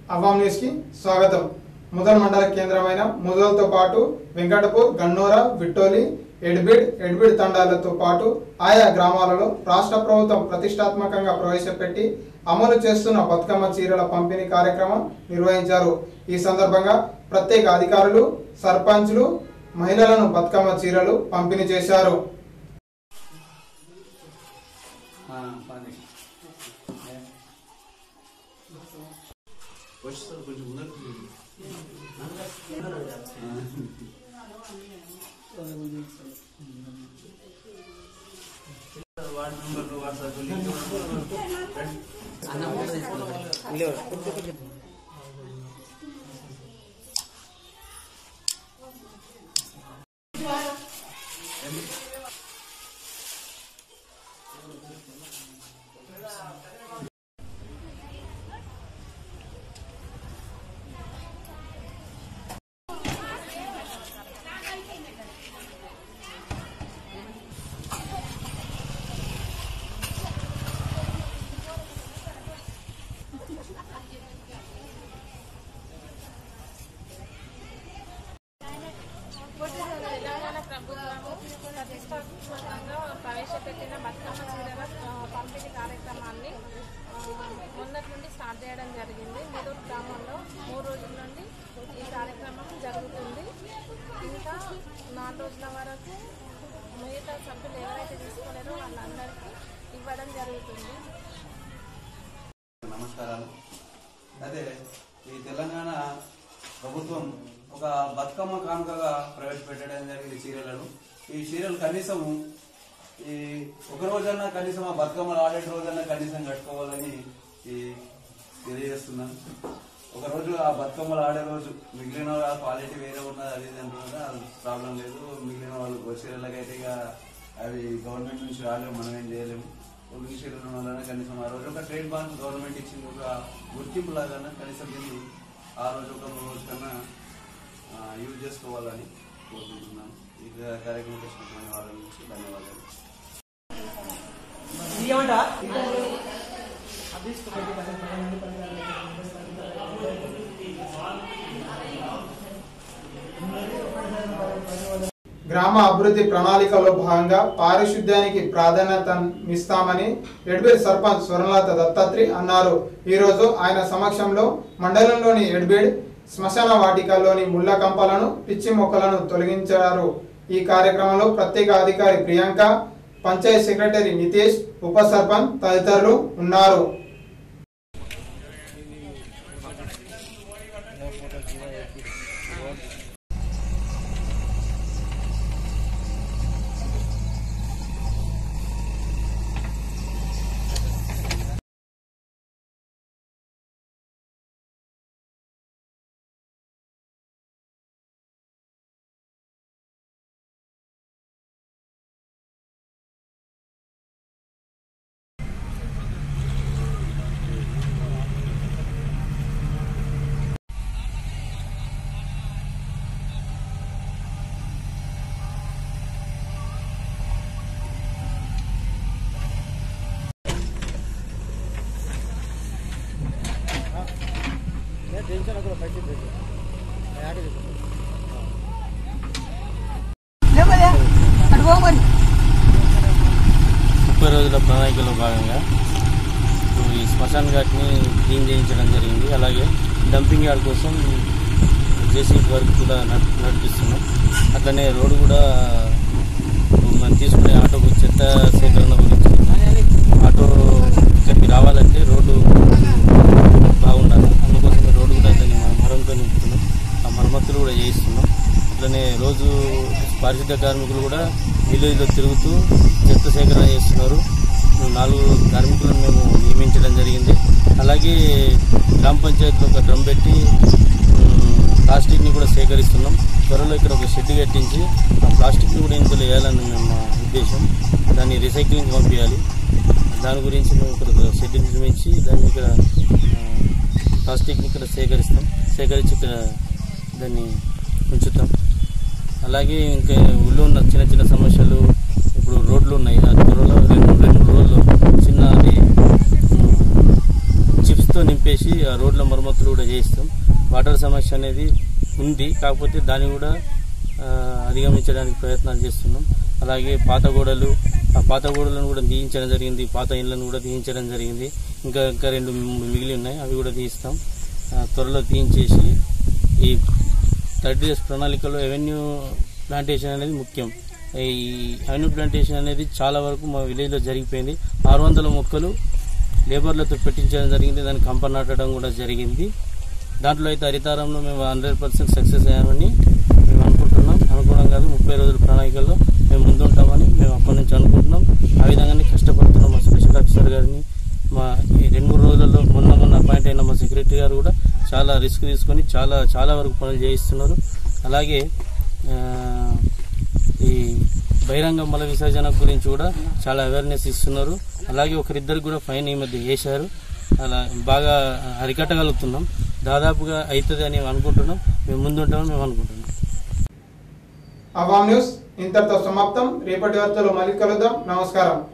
అవాం news కి స్వాగతం ముదల్ మండల కేంద్రమైన ముదల్తో పాటు వెంకటపూర్ గన్నూర విట్టోలి ఎడ్బిడ్ ఎడ్బిడ్ తండాలతో పాటు ఆయా గ్రామాలలో రాష్ట్ర ప్రభుత్వం ప్రతిష్టాత్మకంగా ప్రవేశపెట్టి అమలు చేస్తున్న బతుకమ్మ చీరల పంపిణీ కార్యక్రమం నిర్వహించారు ఈ సందర్భంగా ప్రత్యేక అధికారులు సర్పంచ్లు మహిళలను బతుకమ్మ చీరలు పంపిణీ చేశారు పని వచ్చి కొంచెం ముందరకు వార్డ్ మెంబర్లు వాట్సాప్ తెలంగాణ ప్రభుత్వము ప్రతిష్టాత్మకంగా ప్రవేశపెట్టిన బతుకమ్మ చీరల ఆ, పంపిణీ కార్యక్రమాన్ని ఆ, మొన్నటి నుండి స్టార్ట్ చేయడం జరిగింది ముదూరు గ్రామంలో మూడు రోజుల నుండి ఈ కార్యక్రమం జరుగుతుంది ఇంకా నాలుగు రోజుల వరకు మిగతా సభ్యులు ఎవరైతే తీసుకోలేరో వాళ్ళందరికీ ఇవ్వడం జరుగుతుంది నమస్కారాలు అదే ఈ తెలంగాణ ప్రభుత్వం ఒక బతుకమ్మ కానుకగా ప్రవేశపెట్టడం జరిగింది చీరలను ఈ చీరలు కనీసం ఈ ఒక రోజన్నా కనీసం ఆ బతుకమ్మలు ఆడే రోజన్నా కనీసం కట్టుకోవాలని ఈ తెలియజేస్తున్నాను ఒక రోజు ఆ బతుకమ్మలు ఆడే రోజు మిగిలిన వాళ్ళ క్వాలిటీ వేరే ఉన్నది అది ఇది అంటున్నది అది ప్రాబ్లం లేదు మిగిలిన వాళ్ళు చీరలకైతే ఇక అవి గవర్నమెంట్ నుంచి రాలేము మనం ఏం చేయలేము ఉల్లి చీరలు వలన కనీసం ఆ రోజు ఒక ట్రేడ్ బాంక్ గవర్నమెంట్ ఇచ్చింది ఒక గుర్తింపు లాగా కనీసం దీన్ని ఆ రోజు ఒక మూడు రోజు కన్నా ఆ, యూజ్ చేసుకోవాలని కోరుకుంటున్నాను ఈ కార్యక్రమం చేసినటువంటి వాళ్ళ నుంచి ధన్యవాదాలు గ్రామ అభివృద్ధి ప్రణాళికలో భాగంగా పారిశుద్ధ్యానికి ప్రాధాన్యతనిస్తామని ఎడ్బిడ్ సర్పంచ్ స్వర్ణలత దత్తాత్రి అన్నారు ఈరోజు ఆయన సమక్షంలో మండలంలోని ఎడ్బిడ్ శ్మశాన వాటికలోని ముళ్ళ కంపలను పిచ్చి మొక్కలను తొలగించారు ఈ కార్యక్రమంలో ప్రత్యేక అధికారి ప్రియాంక పంచాయత్ సెక్రటరీ నితేష్ ఉప సర్పంచ్ తదితరులు ఉన్నారు ముప్పై రోజుల ప్రణాళికలో భాగంగా ఇప్పుడు ఈ శ్మశాన్ ఘాట్ని క్లీన్ చేయించడం జరిగింది అలాగే డంపింగ్ యార్డ్ కోసం జేసీబీ వర్క్ కూడా నడ్- నడిపిస్తున్నాం అట్లనే రోడ్డు కూడా మనం తీసుకునే ఆటోకు చెత్త సేకరణ గురించి ఆటో ఇక్కడికి రావాలంటే రోడ్డు బాగుండాలి అందుకోసం రోడ్డు కూడా దాన్ని మనం మరంతో నింపుతున్నాం ఆ మరమ్మతులు కూడా చేయిస్తున్నాం అట్లనే రోజు పారిశుద్ధ కార్మికులు కూడా విలేజ్లో తిరుగుతూ చెత్త సేకరణ చేస్తున్నారు నాలుగు కార్మికులను మేము నియమించడం జరిగింది అలాగే గ్రామ పంచాయతీలో ఒక డ్రమ్ పెట్టి ఉమ్, ప్లాస్టిక్ని కూడా సేకరిస్తున్నాం త్వరలో ఇక్కడ ఒక షెడ్ కట్టించి ఆ ప్లాస్టిక్ని కూడా ఇందులో వేయాలని మేము మా ఉద్దేశం దాన్ని రీసైక్లింగ్ పంపించాలి దాని గురించి మేము ఇక్కడ షెడ్ నిర్మించి దాన్ని ఇక్కడ ఆ, ప్లాస్టిక్ని ఇక్కడ సేకరిస్తాం సేకరించి ఇక్కడ దాన్ని ఉంచుతాం అలాగే ఇంకా ఊళ్ళో ఉన్న చిన్న చిన్న సమస్యలు ఇప్పుడు రోడ్లు ఉన్నాయి ఆ త్వరలో రెండు రెండు రోజులు చిన్న అది చిప్స్తో నింపేసి ఆ రోడ్ల మరమ్మతులు కూడా చేయిస్తాం వాటర్ సమస్య అనేది ఉంది కాకపోతే దాన్ని కూడా ఆ, అధిగమించడానికి ప్రయత్నాలు చేస్తున్నాం అలాగే పాత గోడలు ఆ పాత గోడలను కూడా తీయించడం జరిగింది పాత ఇళ్లను కూడా తీయించడం జరిగింది ఇంకా ఇంకా రెండు మూడు మిగిలి ఉన్నాయి అవి కూడా తీయిస్తాం ఆ, త్వరలో తీయించేసి ఈ థర్టీ డేస్ ప్రణాళికలో ఎవెన్యూ ప్లాంటేషన్ అనేది ముఖ్యం ఈ అవెన్యూ ప్లాంటేషన్ అనేది చాలా వరకు మా విలేజ్లో జరిగిపోయింది ఆరు వందల మొక్కలు లేబర్లతో పెట్టించడం జరిగింది దాన్ని కంప నాటడం కూడా జరిగింది దాంట్లో అయితే హరితారంలో మేము హండ్రెడ్ పర్సెంట్ సక్సెస్ అయ్యామని మేము అనుకుంటున్నాం అనుకోవడం కాదు ముప్పై రోజుల ప్రణాళికల్లో మేము ముందుంటామని మేము అప్పటి నుంచి అనుకుంటున్నాం ఆ విధంగానే కష్టపడుతున్నాం మా స్పెషల్ ఆఫీసర్ గారిని మా ఈ రెండు మూడు రోజుల్లో మొన్న మొన్న అపాయింట్ అయిన మా సెక్రటరీ గారు కూడా చాలా రిస్క్ తీసుకొని చాలా చాలా వరకు పనులు చేయిస్తున్నారు అలాగే ఆ, ఈ బహిరంగ మల విసర్జన గురించి కూడా చాలా అవేర్నెస్ ఇస్తున్నారు అలాగే ఒకరిద్దరికి కూడా ఫైన్ ఈ మధ్య వేశారు అలా బాగా అరికట్టగలుగుతున్నాం దాదాపుగా అవుతుంది అని అనుకుంటున్నాం మేము ముందుంటామని మేము అనుకుంటున్నాం అవామ్ న్యూస్ ఇంతటితో సమాప్తం రేపటి వార్తలు మళ్ళీ కలుద్దాం నమస్కారం